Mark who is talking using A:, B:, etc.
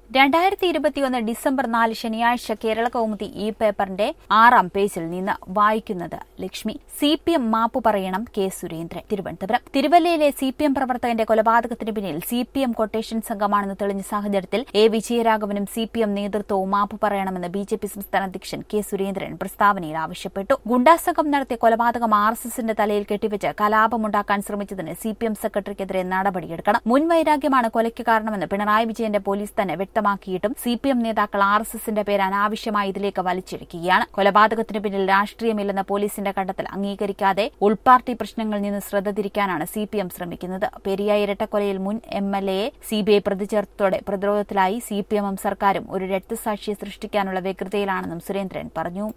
A: രണ്ടായിരത്തി ഇരുപത്തിയൊന്ന് ഡിസംബർ നാല് ശനിയാഴ്ച കേരള കൗമുദി ഈ പേപ്പറിന്റെ ആറാം പേജിൽ നിന്ന് വായിക്കുന്നത് ലക്ഷ്മി സി പി എം മാപ്പു പറയണം കെ സുരേന്ദ്രൻ തിരുവനന്തപുരം തിരുവല്ലയിലെ സി പി എം പ്രവർത്തകന്റെ കൊലപാതകത്തിന് പിന്നിൽ സി പി എം കൊട്ടേഷൻ സംഘമാണെന്ന് തെളിഞ്ഞ സാഹചര്യത്തിൽ എ വിജയരാഘവനും സി പി എം നേതൃത്വവും മാപ്പു പറയണമെന്ന് ബി ജെ പി സംസ്ഥാന അധ്യക്ഷൻ കെ സുരേന്ദ്രൻ പ്രസ്താവനയിൽ ആവശ്യപ്പെട്ടു ഗുണ്ടാസംഘം നടത്തിയ കൊലപാതകം ആർ എസ് എസിന്റെ തലയിൽ കെട്ടിവെച്ച് കലാപമുണ്ടാക്കാൻ ശ്രമിച്ചതിന് സി പി എം സെക്രട്ടറിക്കെതിരെ നടപടിയെടുക്കണം മുൻവൈരാഗ്യമാണ് കൊലയ്ക്ക് കാരണമെന്ന് പിണറായി വിജയന്റെ പോലീസ് തന്നെ വ്യക്തമാക്കിയിട്ടും സി പി എം നേതാക്കൾ ആർ എസ് എസിന്റെ പേര് അനാവശ്യമായി ഇതിലേക്ക് വലിച്ചിഴക്കുകയാണ് കൊലപാതകത്തിന് പിന്നിൽ രാഷ്ട്രീയമില്ലെന്ന പോലീസിന്റെ കണ്ടെത്തൽ അംഗീകരിക്കാതെ ഉൾപാർട്ടി പ്രശ്നങ്ങളിൽ നിന്ന് ശ്രദ്ധ തിരിക്കാനാണ് സി പി എം ശ്രമിക്കുന്നത് പെരിയ ഇരട്ടക്കൊലയിൽ മുൻ എം എൽ എയെ സി ബി ഐ പ്രതി ചേർത്തതോടെ പ്രതിരോധത്തിലായി സി പി എമ്മും സർക്കാരും ഒരു രക്തസാക്ഷിയെ സൃഷ്ടിക്കാനുള്ള വ്യഗ്രതയിലാണെന്നും സുരേന്ദ്രൻ പറഞ്ഞു